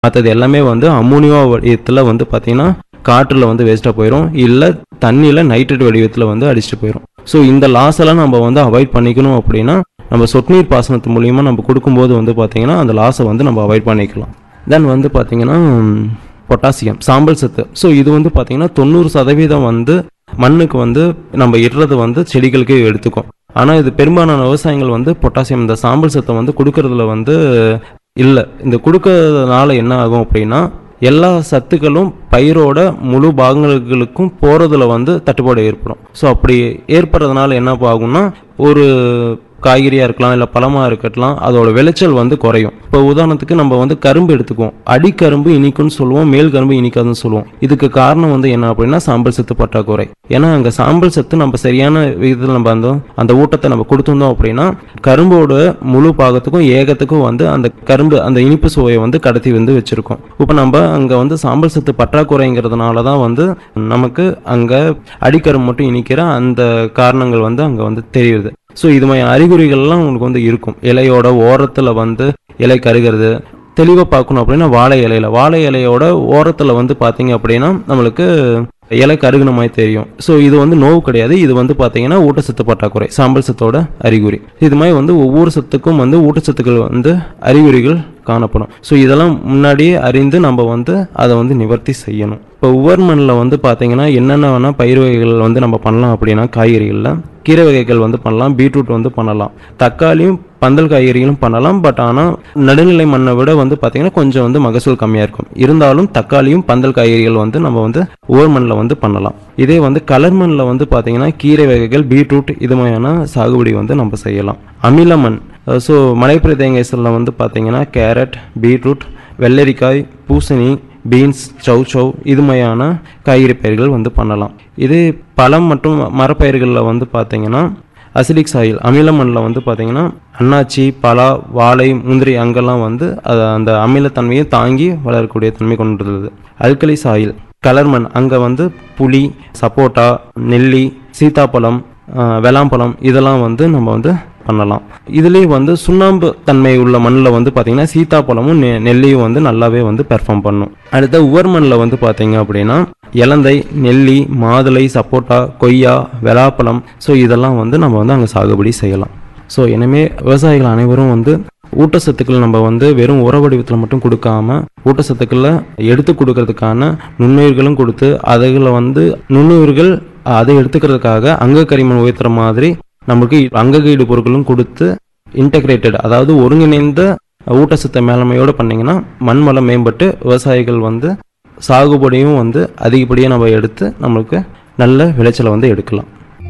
மற்றது எல்லாமே வந்து அமோனியா வடிவத்தில் வந்து பார்த்தீங்கன்னா காற்றில் வந்து வேஸ்ட்டாக போயிடும் இல்லை தண்ணியில் நைட்ரேட் வடிவத்தில் வந்து அடிச்சுட்டு போயிடும் ஸோ இந்த லாஸ் எல்லாம் நம்ம வந்து அவாய்ட் பண்ணிக்கணும் அப்படின்னா நம்ம சொட்டு நீர் பாசனத்து மூலியமாக நம்ம கொடுக்கும்போது வந்து பார்த்தீங்கன்னா அந்த லாஸை வந்து நம்ம அவாய்ட் பண்ணிக்கலாம் தென் வந்து பார்த்தீங்கன்னா பொட்டாசியம் சாம்பல் சத்து ஸோ இது வந்து பார்த்தீங்கன்னா தொண்ணூறு சதவீதம் வந்து மண்ணுக்கு வந்து நம்ம இடுறது வந்து செடிகளுக்கே எடுத்துக்கும் ஆனால் இது பெரும்பாலான விவசாயிகள் வந்து பொட்டாசியம் இந்த சாம்பல் சத்தை வந்து கொடுக்கறதுல வந்து இல்லை இந்த கொடுக்கறதுனால என்ன ஆகும் அப்படின்னா எல்லா சத்துக்களும் பயிரோட முழு பாகங்களுக்கும் போகிறதுல வந்து தட்டுப்பாடு ஏற்படும் ஸோ அப்படி ஏற்படுறதுனால என்ன ஆகும்னா ஒரு காய்கறியாக இருக்கலாம் இல்லை பழமாக இருக்கட்லாம் அதோட விளைச்சல் வந்து குறையும் இப்போ உதாரணத்துக்கு நம்ம வந்து கரும்பு எடுத்துக்குவோம் அடிக்கரும்பு இனிக்கும்னு சொல்லுவோம் மேல் கரும்பு இனிக்காதுன்னு சொல்லுவோம் இதுக்கு காரணம் வந்து என்ன அப்படின்னா சாம்பல் சத்து பற்றாக்குறை ஏன்னா அங்கே சாம்பல் சத்து நம்ம சரியான விதத்தில் நம்ம அந்த அந்த ஊட்டத்தை நம்ம கொடுத்துருந்தோம் அப்படின்னா கரும்போட முழு பாகத்துக்கும் ஏகத்துக்கும் வந்து அந்த கரும்பு அந்த இனிப்பு சுவையை வந்து கடத்தி வந்து வச்சிருக்கோம் இப்போ நம்ம அங்கே வந்து சாம்பல் சத்து பற்றாக்குறைங்கிறதுனால தான் வந்து நமக்கு அங்கே அடிக்கரும்பு மட்டும் இனிக்கிற அந்த காரணங்கள் வந்து அங்கே வந்து தெரியுது ஸோ இது மாதிரி அறிகுறிகள்லாம் உங்களுக்கு வந்து இருக்கும் இலையோட ஓரத்தில் வந்து இலை கருகிறது தெளிவாக பார்க்கணும் அப்படின்னா வாழை இலையில வாழை இலையோட ஓரத்தில் வந்து பார்த்தீங்க அப்படின்னா நம்மளுக்கு இலை கருகுன மாதிரி தெரியும் ஸோ இது வந்து நோவு கிடையாது இது வந்து பார்த்தீங்கன்னா ஊட்டச்சத்து பற்றாக்குறை சாம்பல் சத்தோட அறிகுறி இது மாதிரி வந்து ஒவ்வொரு சத்துக்கும் வந்து ஊட்டச்சத்துக்கள் வந்து அறிகுறிகள் காணப்படும் ஸோ இதெல்லாம் முன்னாடியே அறிந்து நம்ம வந்து அதை வந்து நிவர்த்தி செய்யணும் இப்போ உவர் மண்ணில் வந்து பார்த்தீங்கன்னா என்னென்ன வேணால் பயிர் வகைகள் வந்து நம்ம பண்ணலாம் அப்படின்னா காய்கறிகளில் கீரை வகைகள் வந்து பண்ணலாம் பீட்ரூட் வந்து பண்ணலாம் தக்காளியும் பந்தல் காய்கறிகளும் பண்ணலாம் பட் ஆனால் நடுநிலை மண்ணை விட வந்து பார்த்தீங்கன்னா கொஞ்சம் வந்து மகசூல் கம்மியாக இருக்கும் இருந்தாலும் தக்காளியும் பந்தல் காய்கறிகள் வந்து நம்ம வந்து உவர் மண்ணில் வந்து பண்ணலாம் இதே வந்து கலர் மண்ணில் வந்து பார்த்தீங்கன்னா கீரை வகைகள் பீட்ரூட் இது மாதிரியான சாகுபடி வந்து நம்ம செய்யலாம் அமில மண் ஸோ மலைப்பிரதேசத்தில் வந்து பார்த்தீங்கன்னா கேரட் பீட்ரூட் வெள்ளரிக்காய் பூசணி பீன்ஸ் சவ் சவ் இது மாதிரியான காய்கறி பயிர்கள் வந்து பண்ணலாம் இதே பழம் மற்றும் மரப்பயிர்களில் வந்து பார்த்தீங்கன்னா அசிலிக் சாயில் அமில மண்ணில் வந்து பார்த்தீங்கன்னா அன்னாச்சி பலா வாழை முந்திரி அங்கெல்லாம் வந்து அது அந்த அமிலத்தன்மையை தாங்கி வளரக்கூடிய தன்மை கொண்டுள்ளது அல்கலி சாயில் கலர் மண் அங்கே வந்து புளி சப்போட்டா நெல்லி சீத்தாப்பழம் ஆஹ், வெளாம்பழம் இதெல்லாம் வந்து நம்ம வந்து பண்ணலாம் இதுலேயே வந்து சுண்ணாம்பு தன்மை உள்ள மண்ணில் வந்து பார்த்தீங்கன்னா சீத்தாப்பழமும் நெ நெல்லியும் வந்து நல்லாவே வந்து பெர்ஃபார்ம் பண்ணும் அடுத்த உவர் மண்ணில் வந்து பார்த்தீங்க அப்படின்னா இலந்தை நெல்லி மாதுளை சப்போட்டா கொய்யா வெலாப்பழம் ஸோ இதெல்லாம் வந்து நம்ம வந்து அங்கே சாகுபடி செய்யலாம் ஸோ எனவே விவசாயிகள் அனைவரும் வந்து ஊட்டச்சத்துக்கள் நம்ம வந்து வெறும் உர வடிவத்தில் மட்டும் கொடுக்காம ஊட்டச்சத்துக்களை எடுத்து கொடுக்கறதுக்கான நுண்ணுயிர்களும் கொடுத்து அதுகளை வந்து நுண்ணுயிர்கள் அதை எடுத்துக்கிறதுக்காக அங்க கரிமன் உயர்த்துற மாதிரி நமக்கு அங்ககீடு பொருட்களும் கொடுத்து இன்டகிரேட்டட் அதாவது ஒருங்கிணைந்த ஊட்டச்சத்து மேலாண்மையோடு பண்ணீங்கன்னா மண் வளம் மேம்பட்டு விவசாயிகள் வந்து சாகுபடியும் வந்து அதிகப்படியாக நம்ம எடுத்து நம்மளுக்கு நல்ல விளைச்சலை வந்து எடுக்கலாம்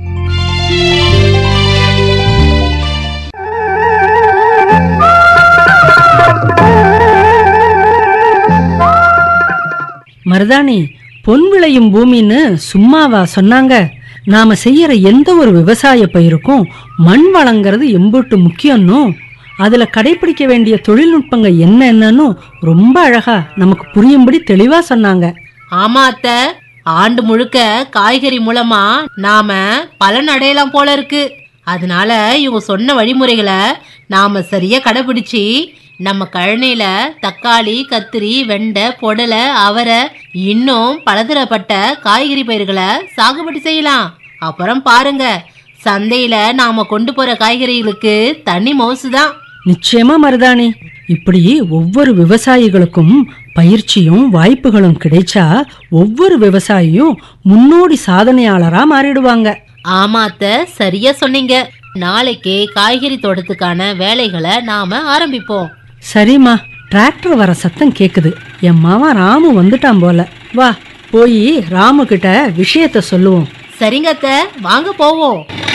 மருதாணி பொன் விளையும் பூமின்னு சும்மாவா சொன்னாங்க நாம செய்யற எந்த ஒரு விவசாய பயிருக்கும் மண் வளங்கிறது எம்புட்டு முக்கியம்னு அதுல கடைபிடிக்க வேண்டிய தொழில்நுட்பங்க என்னென்னு ரொம்ப அழகா நமக்கு புரியும்படி தெளிவா சொன்னாங்க ஆமா அத்த ஆண்டு முழுக்க காய்கறி மூலமா நாம பலன் அடையலாம் போல இருக்கு அதனால இவங்க சொன்ன வழிமுறைகளை நாம சரியா கடைபிடிச்சு நம்ம கழனியில தக்காளி கத்திரி வெண்டை பொடலை அவரை இன்னும் பலதரப்பட்ட காய்கறி பயிர்களை சாகுபடி செய்யலாம் அப்புறம் பாருங்க சந்தையில நாம கொண்டு போற காய்கறிகளுக்கு தனி மவுசுதான் நிச்சயமா மருதாணி இப்படி ஒவ்வொரு விவசாயிகளுக்கும் பயிற்சியும் வாய்ப்புகளும் கிடைச்சா ஒவ்வொரு விவசாயியும் முன்னோடி சாதனையாளரா மாறிடுவாங்க ஆமா அத்தை சரியா சொன்னீங்க நாளைக்கே காய்கறி தோட்டத்துக்கான வேலைகளை நாம ஆரம்பிப்போம் சரிம்மா டிராக்டர் வர சத்தம் கேக்குது என் மாவன் ராமு வந்துட்டான் போல வா போய் ராமு கிட்ட விஷயத்த சொல்லுவோம் சரிங்க அத்தை வாங்க போவோம்